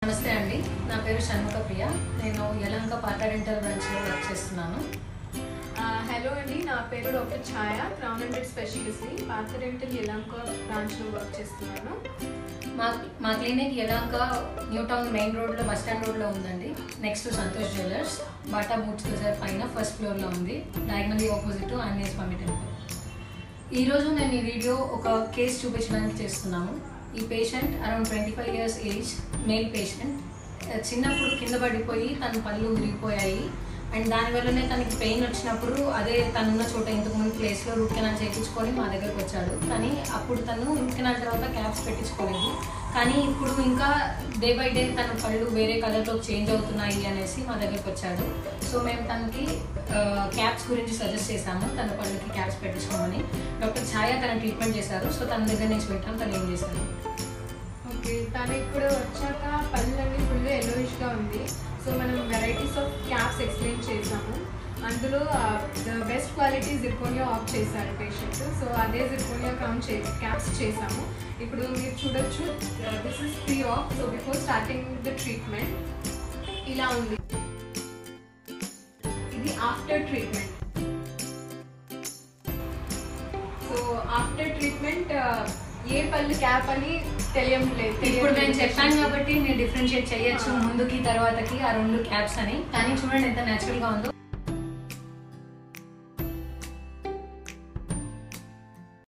నమస్తే అండి నా పేరు షణ్ముఖ ప్రియ నేను యలంక పార్టా డెంటల్ బ్రాంచ్లో వర్క్ చేస్తున్నాను ఆ, హలో అండి నా పేరు డాక్టర్ ఛాయ క్రౌన్ అండ్ స్పెషలిస్ట్ని పార్థడెంటల్ యలంక బ్రాంచ్లో వర్క్ చేస్తున్నాను మా మా clinic Yelahanka new town main రోడ్లో బస్ స్టాండ్ రోడ్లో ఉందండి next Santosh jewellers Bata boots bazaar పైన ఫస్ట్ ఫ్లోర్లో ఉంది diagonally opposite Anjaneya Swamy temple ఈరోజు నేను ఈ వీడియో ఒక కేసు చూపించడానికి చేస్తున్నాము ఈ patient around twenty five years age male patient చిన్నప్పుడు కింద పడిపోయి తన పళ్ళు విరిగిపోయాయి అండ్ దానివల్లనే తనకి పెయిన్ వచ్చినప్పుడు అదే తనున్న చోట ఇంతకు ముందు ప్లేస్లో రూట్ కెనాల్ చేయించుకొని మా దగ్గరకు వచ్చాడు కానీ అప్పుడు తను రూట్ కెనాల్ తర్వాత క్యాప్స్ పెట్టించుకోలేదు కానీ ఇప్పుడు ఇంకా డే బై డే తన పళ్ళు వేరే కలర్లో చేంజ్ అవుతున్నాయి అనేసి మా దగ్గరకు వచ్చాడు సో మేము తనకి క్యాప్స్ గురించి సజెస్ట్ చేశాము తన పళ్ళకి క్యాప్స్ పెట్టించుకోమని డాక్టర్ ఛాయ తన ట్రీట్మెంట్ చేశారు సో తన దగ్గర నుంచి పెట్టాం తను ఏం చేశారు ఓకే తను ఇక్కడ వచ్చాక పళ్ళన్నీ ఫుల్ ఎలోయిష్గా ఉంది సో మనం వెరైటీస్ ఆఫ్ క్యాప్స్ ఎక్స్ప్లెయిన్ చేసాము అందులో the best quality zirconia of చేశారు పేషెంట్ సో అదే జిర్కోనియా క్రౌన్ చే క్యాప్స్ చేసాము ఇప్పుడు మీరు చూడొచ్చు this is pre op so before starting the treatment ఇలా ఉంది ఇది after treatment so after treatment ఏ పళ్ళు క్యాప్ అని తెలియట్లేదు ఇప్పుడు నేను తెలియట్లేదు. చెప్పాను కాబట్టి మీరు డిఫరెన్షియేట్ చేయొచ్చు ముందుకి తర్వాతకి ఆ రెండు క్యాప్స్ అని కానీ చూడండి ఎంత natural గా ఉందో